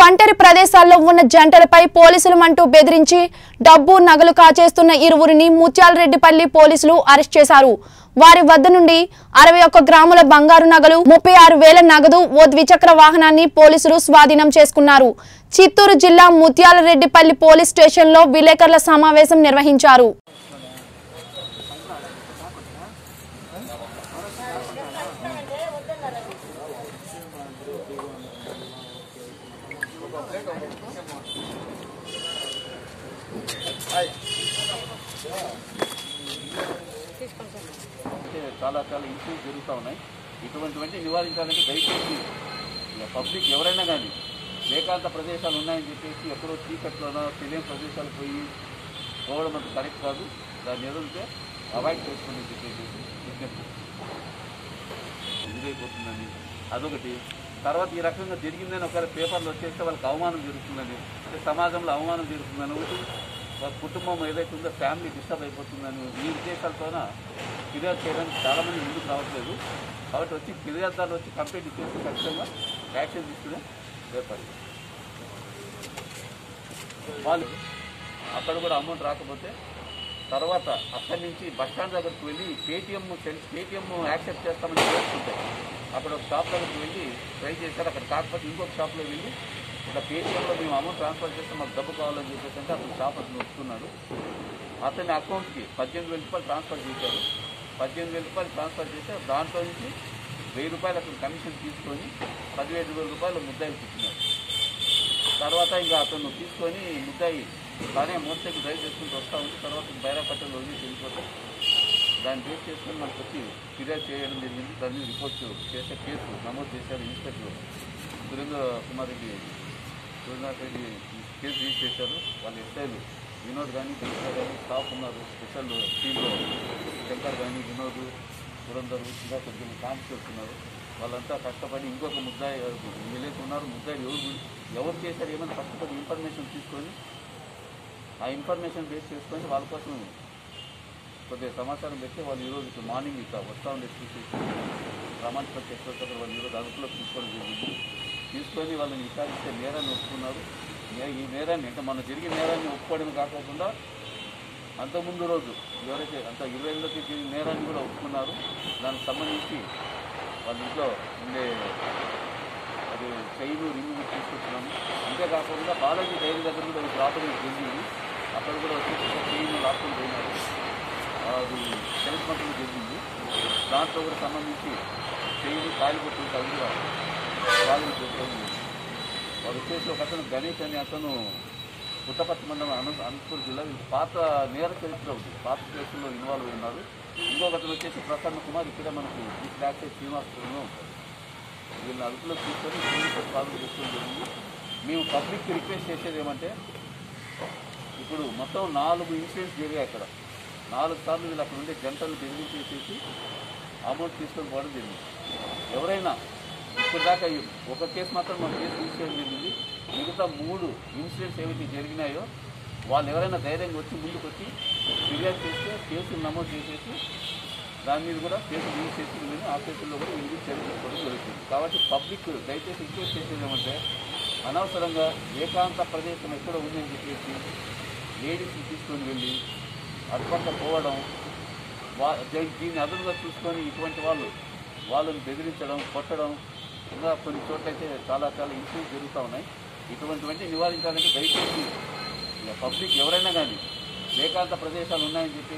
ఒంటరి ప్రదేశాల్లో ఉన్న జంటలపై పోలీసులు అంటూ బెదిరించి డబ్బు నగలు కాచేస్తున్న ఇరువురిని ముత్యాలరెడ్డిపల్లి పోలీసులు అరెస్ట్ చేశారు వారి వద్ద నుండి అరవై ఒక్క గ్రాముల బంగారు నగలు ముప్పై ఆరు వేల నగదు ఓ ద్విచక్ర వాహనాన్ని పోలీసులు స్వాధీనం చేసుకున్నారు చిత్తూరు జిల్లా ముత్యాలరెడ్డిపల్లి పోలీస్ స్టేషన్లో విలేకరుల సమావేశం నిర్వహించారు అంటే చాలా చాలా ఇష్యూస్ జరుగుతూ ఉన్నాయి ఇటువంటివన్నీ నివారించాలంటే దయచేసి ఇక పబ్లిక్ ఎవరైనా కానీ ఏకాంత ప్రదేశాలు ఉన్నాయని చెప్పేసి ఎక్కడో చీకట్లోనో తెలియని ప్రదేశాలు పోయి పోవడం అంత కరెక్ట్ కాదు దాన్ని ఏదంటే అవాయిడ్ చేసుకోండి చెప్పేసి విజ్ఞప్తి ఇదైపోతుందని అదొకటి తర్వాత ఈ రకంగా జరిగిందని ఒకవేళ పేపర్లు వచ్చేస్తే వాళ్ళకి అవమానం జరుగుతుందని అంటే సమాజంలో అవమానం జరుగుతుందని ఒకటి వాళ్ళ కుటుంబం ఏదైతే ఉందో ఫ్యామిలీ డిస్టర్బ్ అయిపోతుందని ఈ ఉద్దేశాలతోన ఫిర్యాదు చేయడానికి చాలామంది ముందుకు రావట్లేదు కాబట్టి వచ్చి ఫిర్యాదుదారులు వచ్చి కంప్లైంట్ ఇచ్చేసి ఖచ్చితంగా యాక్షన్ తీసుకునే ఏర్పడి వాళ్ళు అక్కడ కూడా అమౌంట్ రాకపోతే తర్వాత అక్కడి నుంచి బస్ స్టాండ్ దగ్గరికి వెళ్ళి పేటిఎం పేటిఎం యాక్సెప్ట్ చేస్తామని చేస్తుంటాయి అక్కడ ఒక షాప్ దగ్గరికి వెళ్ళి ట్రై చేశారు అక్కడ కాకపోతే ఇంకొక షాప్లో వెళ్ళి ఇక్కడ పేటిఎంలో మేము అమౌంట్ ట్రాన్స్ఫర్ చేస్తే మాకు డబ్బు కావాలని చెప్పేసి అంటే అతను షాప్ అతను వస్తున్నాడు అతని అకౌంట్కి పద్దెనిమిది వేల రూపాయలు ట్రాన్స్ఫర్ చేశారు పద్దెనిమిది వేల రూపాయలు ట్రాన్స్ఫర్ చేస్తే దాంట్లో నుంచి వెయ్యి రూపాయలు అతను కమిషన్ తీసుకొని పదిహేడు వేల రూపాయలు ముద్దాయికి ఇచ్చినారు తర్వాత ఇంకా అతను తీసుకొని ముద్దాయి తానే మోటార్ సైకిల్ డ్రైవ్ చేసుకుంటూ వస్తా ఉంది తర్వాత బైరాపట్టణంలో వదిలేసి వెళ్ళిపోతే దాన్ని బేస్ చేసుకొని మనకు వచ్చి ఫిర్యాదు చేయడం జరిగింది దాన్ని రిపోర్ట్ చేసే కేసు నమోదు చేశారు inspector Surendra Kumar Reddy Surendra Reddy case register చేశారు వాళ్ళ ఎస్ఐలు వినోద్ కానీ శంకర్ కానీ స్టాఫ్ ఉన్నారు స్పెషల్ టీంలో శంకర్ కానీ వినోద్ పురందరు ఇంకా కొంచెం కాన్స్టేబుల్స్ ఉన్నారు వాళ్ళంతా కష్టపడి ఇంకొక ముద్దాయి వీళ్ళైతే ఉన్నారు ముద్దాయి ఎవరు ఎవరు చేశారు ఏమైనా కష్టపడి ఇన్ఫర్మేషన్ తీసుకొని ఆ ఇన్ఫర్మేషన్ బేస్ చేసుకొని వాళ్ళ కోసం కొద్దిగా సమాచారం పెట్టి వాళ్ళు ఈరోజు ఇప్పుడు మార్నింగ్ ఇక వస్తా ఉండే చూసి ప్రామాణిక ఎక్స్ప్రెస్ దగ్గర వాళ్ళు ఈరోజు అదుపులోకి తీసుకోవడం జరిగింది తీసుకొని వాళ్ళని విచారిస్తే నేరాన్ని ఒప్పుకున్నారు నే- ఈ నేరాన్ని అంటే మన జరిగిన నేరాన్ని ఒప్పుకోవడం కాకోకుండా అంతకుముందు రోజు ఎవరైతే అంత ఇరవై ఏళ్ళకి జరిగిన నేరాన్ని కూడా ఒప్పుకున్నారు దానికి సంబంధించి వాళ్ళ ఇంట్లో ఉండే అది చైను రింగు కూడా తీసుకొచ్చినాము అంతేకాకుండా బాలాజీ డైరీ దగ్గర కూడా ఒక రాబడి జరిగింది అక్కడ కూడా వచ్చేసి ఒక చైన్ లాక్కొని పోయినారు అది సెలెక్ట్ కంపెనీ జరిగింది దాంట్లో కూడా సంబంధించి చైన్ కాయలు కొట్టు అవి కూడా వాళ్ళని చేసుకోవడం జరిగింది. వాడు వచ్చేసి ఒక అతను గణేష్ అనే అతను పుట్టపర్తి మండలం అనంత అనంతపురం జిల్లా వీళ్ళు పాత నేర చరిత్ర ఉంది పాత కేసుల్లో ఇన్వాల్వ్ అయి ఉన్నారు ఇంకొక అతను వచ్చేసి ప్రసన్న కుమార్ ఇక్కడే మనకు ఈ ఫ్లాక్సే శ్రీనివాసపురంలో వీళ్ళని అదుపులో తీసుకొని పోలీసులు సాల్వ్ చేసుకోవడం జరిగింది మేము పబ్లిక్ రిక్వెస్ట్ చేసేది ఏమంటే ఇప్పుడు మొత్తం నాలుగు ఇన్సిడెంట్స్ జరిగాయి అక్కడ నాలుగు సార్లు వీళ్ళు అక్కడ ఉండే జంటలు బెదిరించేసేసి అమౌంట్ తీసుకొని పోవడం జరిగింది ఎవరైనా ఇప్పుడు దాకా ఈ ఒక కేసు మాత్రం మన కేసు తీసుకోవడం జరిగింది మిగతా మూడు ఇన్సిడెంట్స్ ఏవైతే జరిగినాయో వాళ్ళు ఎవరైనా ధైర్యంగా వచ్చి ముందుకు వచ్చి ఫిర్యాదు చేస్తే కేసులు నమోదు చేసేసి దాని మీద కూడా కేసు రిలీజ్ చేసి వీళ్ళని ఆ కేసుల్లో కూడా వీళ్ళకి చర్య తీసుకోవడం జరుగుతుంది కాబట్టి పబ్లిక్ దయచేసి రిక్వెస్ట్ చేసేది ఏమంటే అనవసరంగా ఏకాంత ప్రదేశం ఎక్కడ ఉందని చెప్పేసి లేడీస్ని తీసుకొని వెళ్ళి అటుపక్క పోవడం వా దీ- దీన్ని అదునుగా చూసుకొని ఇటువంటి వాళ్ళు వాళ్ళని బెదిరించడం కొట్టడం ఇంకా కొన్ని చోట్లయితే చాలా చాలా ఇష్యూస్ జరుగుతూ ఉన్నాయి ఇటువంటివన్నీ నివారించాలంటే దయచేసి ఇక పబ్లిక్ ఎవరైనా కానీ ఏకాంత ప్రదేశాలు ఉన్నాయని చెప్పి